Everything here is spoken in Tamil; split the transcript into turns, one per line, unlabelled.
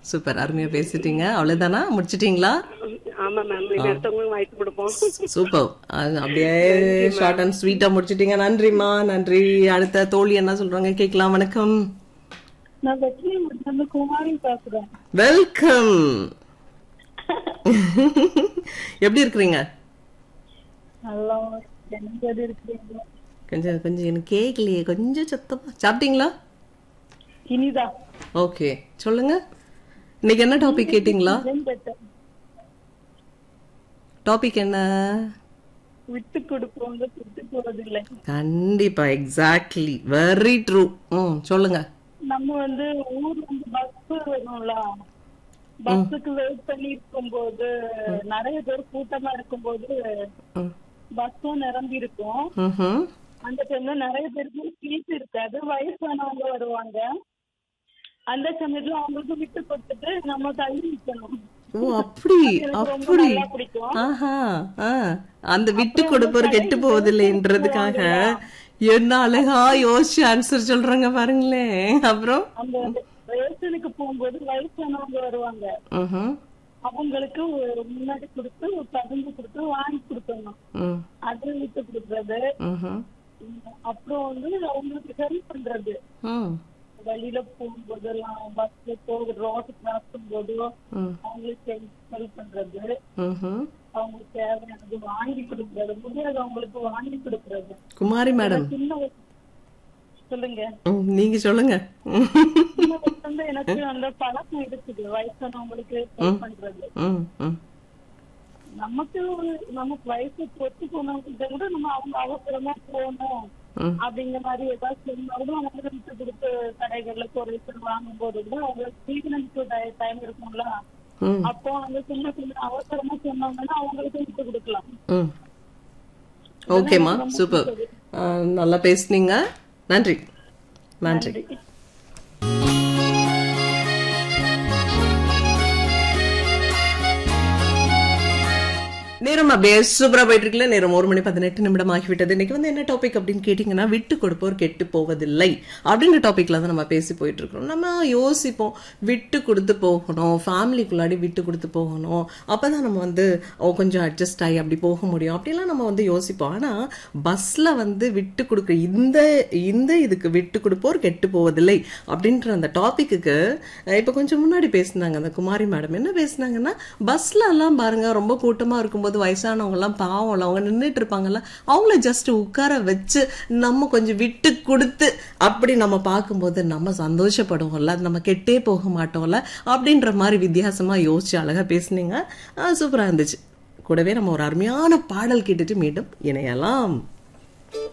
சூப்பர் அருமையா பேசிட்டீங்க அவ்வளவுதானா முடிச்சிட்டீங்களா
ஆமா மேம் இனி அடுத்தவங்களும் வாய்ப்பு கொடுப்போம்
சூப்பர் அது அப்படியே ஷார்ட் அண்ட் ஸ்வீட்டா முடிச்சிட்டீங்க நன்றிம்மா நன்றி அடுத்த தோழி என்ன சொல்றாங்க கேட்கலாம் வணக்கம்
நான் வெற்றி வந்து குமாரி பேசுறேன்
வெல்கம் எப்படி இருக்கிறீங்க
நல்லா எனக்கு எது இருக்கிறீங்க
கொஞ்சம் கொஞ்சம் எனக்கு கேட்கலையே கொஞ்சம் சத்தமா சாப்பிட்டீங்களா
இனிதா
ஓகே சொல்லுங்க இன்னைக்கு என்ன டாபிக் கேட்டிங்களா
பெட்டர்
டாபிக் என்ன
விட்டு கொடுப்பவங்க விட்டு போறதில்லை
கண்டிப்பா எக்ஸாக்ட்லி வெரி ட்ரூ ம் சொல்லுங்க
நம்ம வந்து ஊர்ல வந்து பஸ் வரும்ல பஸ்ஸுக்கு வெயிட் பண்ணி இருக்கும்போது நிறைய பேர் கூட்டமா இருக்கும்போது
ம்.
பஸ்ஸும் நிரம்பி இருக்கும்
ம்ஹும்.
அந்த டைம்ல நிறைய பேருக்கு சீட் இருக்காது வயசானவங்க வருவாங்க அந்த சமயத்துல அவங்களுக்கு விட்டு கொடுத்துட்டு நம்ம தள்ளி நிக்கணும்
ஓ அப்படி
எனக்கு ரொம்ப
அப்படி
நல்லா பிடிக்கும்
ஆஹா ஆ. அந்த விட்டு கொடுப்பவர் கெட்டு போவதில்லைன்றதுக்காக என்ன அழகா யோசிச்சு ஆன்சர் சொல்றாங்க பாருங்களேன் அப்புறம்
அந்த ரேஷனுக்கு போகும்போது வயசானவங்க வருவாங்க
ம்ஹும்.
அவங்களுக்கு ஒரு முன்னாடி கொடுத்து ஒரு பகிர்ந்து கொடுத்து வாங்கி கொடுக்கணும்
ம்.
அது விட்டு கொடுக்கறது
ம்ஹும்.
அப்புறம் வந்து அவங்களுக்கு ஹெல்ப் பண்றது
ம்.
வெளியில போகும்போதெல்லாம் பஸ்ல போக ரோடு கிராஸ் பண்ணும்போதோ
ம்.
அவங்களுக்கு ஹெல்ப் பண்றது
ம்ஹும்.
அவங்களுக்கு தேவையானது வாங்கி கொடுக்கறது முடியாது அவங்களுக்கு வாங்கி கொடுக்கறது
குமாரி மேடம்
சின்ன வயசு- சொல்லுங்க
ம், நீங்க சொல்லுங்க
சின்ன வயசுல இருந்து எனக்கு அந்த பழக்கம் இருக்குது வயசானவங்களுக்கு ஹெல்ப் பண்றது
ம், ம்.
நமக்கு ஒரு- நமக்கு வயசு பொத்து போனவங்கிட்ட கூட நம்ம அவங்க அவசரமா போகணும்
ம்.
அப்படிங்கிற மாதிரி ஏதாவது சொன்னாலும் அவங்க விட்டு கொடுத்து கடைகள்ல பொருட்கள் வாங்கும் போது கூட அவங்க சீசனுக்கு டைம் இருக்கும்ல
ம்.
அப்போ அவங்க சின்ன சின்ன அவசரமா சொன்னாங்கன்னா அவங்களுக்கு விட்டு கொடுக்கலாம்
ம். ஓகேம்மா சூப்பர் ஆ, நல்லா பேசுனீங்க நன்றி நன்றி நேரம் அப்படியே சூப்பரா போயிட்டு இருக்குல்ல நேரம் ஒரு மணி பதினெட்டு நிமிடம் ஆகிவிட்டது இன்னைக்கு வந்து என்ன டாபிக் அப்படின்னு கேட்டீங்கன்னா விட்டு கொடுப்போர் கெட்டு போவதில்லை அப்படின்ற டாபிக்ல தான் நம்ம பேசி போயிட்டு இருக்கிறோம் நம்ம யோசிப்போம் விட்டு கொடுத்து போகணும் ஃபேமிலிக்குள்ளாடி விட்டு கொடுத்து போகணும் அப்பதான் நம்ம வந்து ஓ, கொஞ்சம் அட்ஜஸ்ட் ஆகி அப்படி போக முடியும் அப்படிலாம் நம்ம வந்து யோசிப்போம் ஆனா பஸ்ல வந்து விட்டு கொடுக்க இந்த இந்த இதுக்கு விட்டு கொடுப்போர் கெட்டு போவதில்லை அப்படின்ற அந்த டாபிக்கு இப்ப கொஞ்சம் முன்னாடி பேசினாங்க அந்த குமாரி மேடம் என்ன பேசினாங்கன்னா பஸ்ல எல்லாம் பாருங்க ரொம்ப கூட்டமா இருக்கும்போது வயசானவங்க எல்லாம் பாவம்ல அவங்க நின்றுட்டு இருப்பாங்கல்ல அவங்கள ஜஸ்ட் உட்கார வச்சு நம்ம கொஞ்சம் விட்டு கொடுத்து அப்படி நம்ம பார்க்கும்போது நம்ம சந்தோஷப்படுவோம்ல அது நம்ம கெட்டே போக மாட்டோம்ல அப்படின்ற மாதிரி வித்தியாசமா யோசிச்சு அழகா பேசுனீங்க சூப்பரா இருந்துச்சு கூடவே நம்ம ஒரு அருமையான பாடல் கேட்டுட்டு மீண்டும் இணையலாம்